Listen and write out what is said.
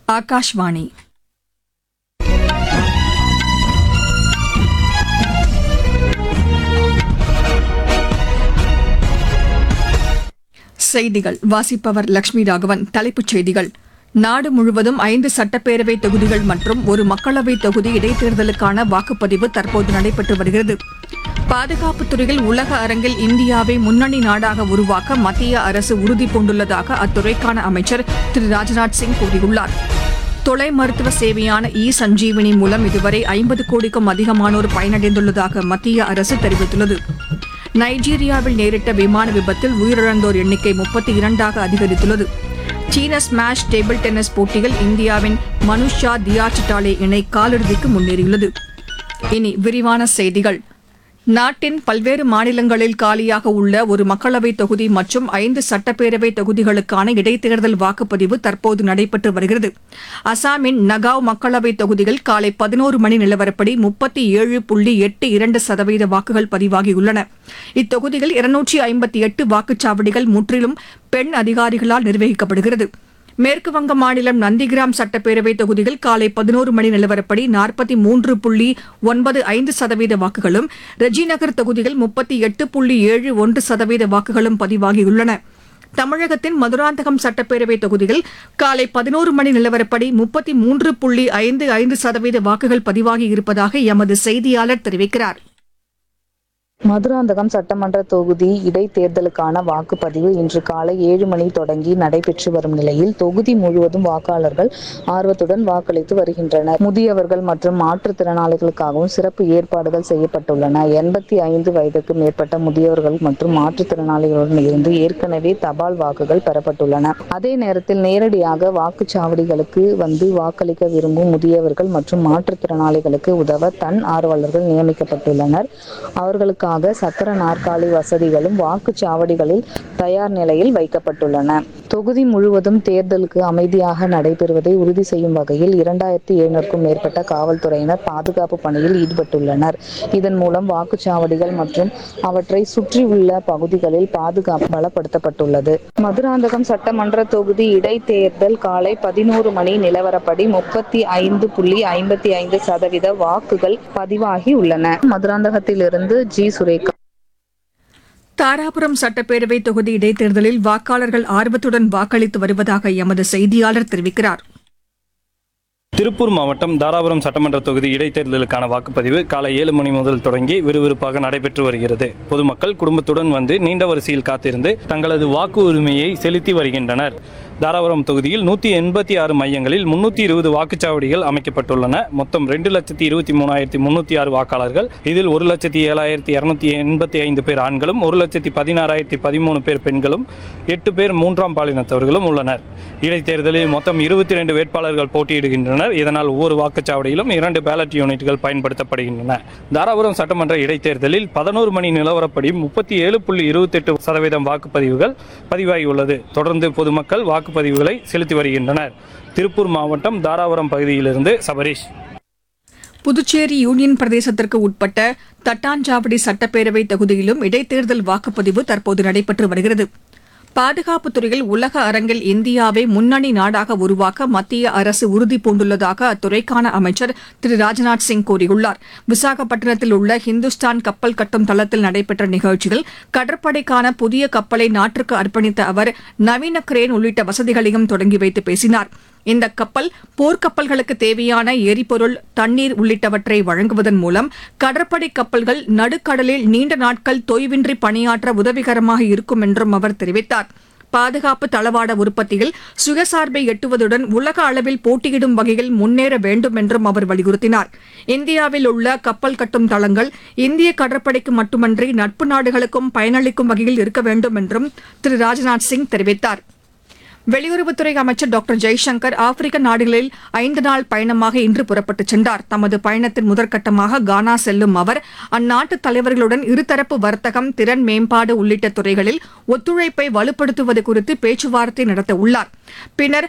ஆகாஷ்வாணி செய்திகள் வாசிப்பவர் லட்சுமி ராகவன் தலைப்புச் செய்திகள் நாடு முழுவதும் ஐந்து சட்டப்பேரவை தொகுதிகள் மற்றும் ஒரு மக்களவைத் தொகுதி இடைத்தேர்தலுக்கான வாக்குப்பதிவு தற்போது நடைபெற்று வருகிறது பாதுகாப்புத் துறையில் உலக அரங்கில் இந்தியாவை முன்னணி நாடாக உருவாக்க மத்திய அரசு உறுதி பூண்டுள்ளதாக அத்துறைக்கான அமைச்சர் திரு ராஜ்நாத் சிங் கூறியுள்ளார் தொலை மருத்துவ சேவையான இ சஞ்சீவினி மூலம் இதுவரை ஐம்பது கோடிக்கும் அதிகமானோர் பயனடைந்துள்ளதாக மத்திய அரசு தெரிவித்துள்ளது நைஜீரியாவில் நேரிட்ட விமான விபத்தில் உயிரிழந்தோர் எண்ணிக்கை முப்பத்தி இரண்டாக அதிகரித்துள்ளது சீன ஸ்மாஷ் டேபிள் டென்னிஸ் போட்டியில் இந்தியாவின் மனுஷா தியாச்சிட்டாலே இணை காலிறுதிக்கு முன்னேறியுள்ளது இனி விரிவான செய்திகள் நாட்டின் பல்வேறு மாநிலங்களில் காலியாக உள்ள ஒரு மக்களவைத் தொகுதி மற்றும் ஐந்து சட்டப்பேரவை தொகுதிகளுக்கான இடைத்தேர்தல் வாக்குப்பதிவு தற்போது நடைபெற்று வருகிறது அசாமின் நகாவ் மக்களவைத் தொகுதியில் காலை பதினோரு மணி நிலவரப்படி முப்பத்தி ஏழு புள்ளி எட்டு இரண்டு சதவீத வாக்குகள் பதிவாகியுள்ளன இத்தொகுதியில் இருநூற்றி ஐம்பத்தி எட்டு வாக்குச்சாவடிகள் முற்றிலும் பெண் அதிகாரிகளால் நிர்வகிக்கப்படுகிறது மேற்கு வங்க மாநிலம் நந்திகிராம் சட்டப்பேரவை தொகுதியில் காலை பதினோரு மணி நிலவரப்படி நாற்பத்தி மூன்று புள்ளி ஒன்பது ஐந்து சதவீத வாக்குகளும் ரெஜிநகர் தொகுதியில் முப்பத்தி எட்டு புள்ளி ஏழு ஒன்று சதவீத வாக்குகளும் பதிவாகியுள்ளன தமிழகத்தின் மதுராந்தகம் சட்டப்பேரவை தொகுதியில் காலை பதினோரு மணி நிலவரப்படி முப்பத்தி மூன்று புள்ளி ஐந்து ஐந்து சதவீத வாக்குகள் பதிவாகி இருப்பதாக எமது செய்தியாளர் தெரிவிக்கிறார் மதுராந்தகம் சட்டமன்ற தொகுதி இடைத்தேர்தலுக்கான வாக்குப்பதிவு இன்று காலை ஏழு மணி தொடங்கி நடைபெற்று வரும் நிலையில் தொகுதி முழுவதும் வாக்காளர்கள் ஆர்வத்துடன் வாக்களித்து வருகின்றனர் முதியவர்கள் மற்றும் மாற்றுத்திறனாளிகளுக்காகவும் சிறப்பு ஏற்பாடுகள் செய்யப்பட்டுள்ளன எண்பத்தி ஐந்து வயதுக்கு மேற்பட்ட முதியவர்கள் மற்றும் மாற்றுத்திறனாளிகளுடன் இருந்து ஏற்கனவே தபால் வாக்குகள் பெறப்பட்டுள்ளன அதே நேரத்தில் நேரடியாக வாக்குச்சாவடிகளுக்கு வந்து வாக்களிக்க விரும்பும் முதியவர்கள் மற்றும் மாற்றுத்திறனாளிகளுக்கு உதவ தன் ஆர்வலர்கள் நியமிக்கப்பட்டுள்ளனர் அவர்களுக்காக சக்கர நாற்காலி வசதிகளும் வாக்குச்சாவடிகளில் தயார் நிலையில் வைக்கப்பட்டுள்ளன தொகுதி முழுவதும் தேர்தலுக்கு அமைதியாக நடைபெறுவதை உறுதி செய்யும் வகையில் இரண்டாயிரத்தி எழுநூறுக்கும் மேற்பட்ட காவல்துறையினர் பாதுகாப்பு பணியில் ஈடுபட்டுள்ளனர் இதன் மூலம் வாக்குச்சாவடிகள் மற்றும் அவற்றை சுற்றியுள்ள பகுதிகளில் பாதுகாப்பு பலப்படுத்தப்பட்டுள்ளது மதுராந்தகம் சட்டமன்ற தொகுதி இடைத்தேர்தல் காலை பதினோரு மணி நிலவரப்படி முப்பத்தி ஐந்து புள்ளி ஐம்பத்தி ஐந்து சதவீத வாக்குகள் பதிவாகி உள்ளன மதுராந்தகத்திலிருந்து ஜி சுரேகா தாராபுரம் சட்டப்பேரவை தொகுதி இடைத்தேர்தலில் வாக்காளர்கள் ஆர்வத்துடன் வாக்களித்து வருவதாக எமது செய்தியாளர் தெரிவிக்கிறார் திருப்பூர் மாவட்டம் தாராபுரம் சட்டமன்ற தொகுதி இடைத்தேர்தலுக்கான வாக்குப்பதிவு காலை ஏழு மணி முதல் தொடங்கி விறுவிறுப்பாக நடைபெற்று வருகிறது பொதுமக்கள் குடும்பத்துடன் வந்து நீண்ட வரிசையில் காத்திருந்து தங்களது வாக்கு உரிமையை செலுத்தி வருகின்றனர் தாராபுரம் தொகுதியில் நூற்றி எண்பத்தி ஆறு மையங்களில் முன்னூற்றி இருபது வாக்குச்சாவடிகள் அமைக்கப்பட்டுள்ளன மொத்தம் ரெண்டு லட்சத்தி இருபத்தி மூணாயிரத்தி முன்னூற்றி ஆறு வாக்காளர்கள் இதில் ஒரு லட்சத்தி ஏழாயிரத்தி இரநூத்தி எண்பத்தி ஐந்து பேர் ஆண்களும் ஒரு லட்சத்தி பதினாறாயிரத்தி பதிமூணு பேர் பெண்களும் எட்டு பேர் மூன்றாம் பாலினத்தவர்களும் உள்ளனர் இடைத்தேர்தலில் மொத்தம் இருபத்தி ரெண்டு வேட்பாளர்கள் போட்டியிடுகின்றனர் இதனால் ஒவ்வொரு வாக்குச்சாவடியிலும் இரண்டு பேலட் யூனிட்கள் பயன்படுத்தப்படுகின்றன தாராபுரம் சட்டமன்ற இடைத்தேர்தலில் பதினோரு மணி நிலவரப்படி முப்பத்தி ஏழு புள்ளி இருபத்தெட்டு சதவீதம் வாக்குப்பதிவுகள் பதிவாகியுள்ளது தொடர்ந்து பொதுமக்கள் வாக்குப்பதிவுகளை செலுத்தி வருகின்றனர் திருப்பூர் மாவட்டம் தாராபுரம் பகுதியிலிருந்து சபரீஷ் புதுச்சேரி யூனியன் பிரதேசத்திற்கு உட்பட்ட தட்டாஞ்சாவடி சட்டப்பேரவை தொகுதியிலும் இடைத்தேர்தல் வாக்குப்பதிவு தற்போது நடைபெற்று வருகிறது பாதுகாப்புத் துறையில் உலக அரங்கில் இந்தியாவை முன்னணி நாடாக உருவாக்க மத்திய அரசு உறுதி பூண்டுள்ளதாக அத்துறைக்கான அமைச்சர் திரு ராஜ்நாத் சிங் கூறியுள்ளார் விசாகப்பட்டினத்தில் உள்ள ஹிந்துஸ்தான் கப்பல் கட்டும் தளத்தில் நடைபெற்ற நிகழ்ச்சியில் கடற்படைக்கான புதிய கப்பலை நாட்டுக்கு அர்ப்பணித்த அவர் நவீன கிரேன் உள்ளிட்ட வசதிகளையும் தொடங்கி வைத்து பேசினார் இந்த கப்பல் போர்க்கப்பல்களுக்கு தேவையான எரிபொருள் தண்ணீர் உள்ளிட்டவற்றை வழங்குவதன் மூலம் கடற்படை கப்பல்கள் நடுக்கடலில் நீண்ட நாட்கள் தொய்வின்றி பணியாற்ற உதவிகரமாக இருக்கும் என்றும் அவர் தெரிவித்தார் பாதுகாப்பு தளவாட உற்பத்தியில் சுயசார்பை எட்டுவதுடன் உலக அளவில் போட்டியிடும் வகையில் முன்னேற வேண்டும் என்றும் அவர் வலியுறுத்தினார் இந்தியாவில் உள்ள கப்பல் கட்டும் தளங்கள் இந்திய கடற்படைக்கு மட்டுமன்றி நட்பு நாடுகளுக்கும் பயனளிக்கும் வகையில் இருக்க வேண்டும் என்றும் திரு ராஜ்நாத் சிங் தெரிவித்தார் வெளியுறவுத்துறை அமைச்சர் டாக்டர் ஜெய்சங்கர் ஆப்பிரிக்க நாடுகளில் ஐந்து நாள் பயணமாக இன்று புறப்பட்டுச் சென்றார் தமது பயணத்தின் முதற்கட்டமாக கானா செல்லும் அவர் அந்நாட்டு தலைவர்களுடன் இருதரப்பு வர்த்தகம் திறன் மேம்பாடு உள்ளிட்ட துறைகளில் ஒத்துழைப்பை வலுப்படுத்துவது குறித்து பேச்சுவார்த்தை நடத்த உள்ளார் பின்னர்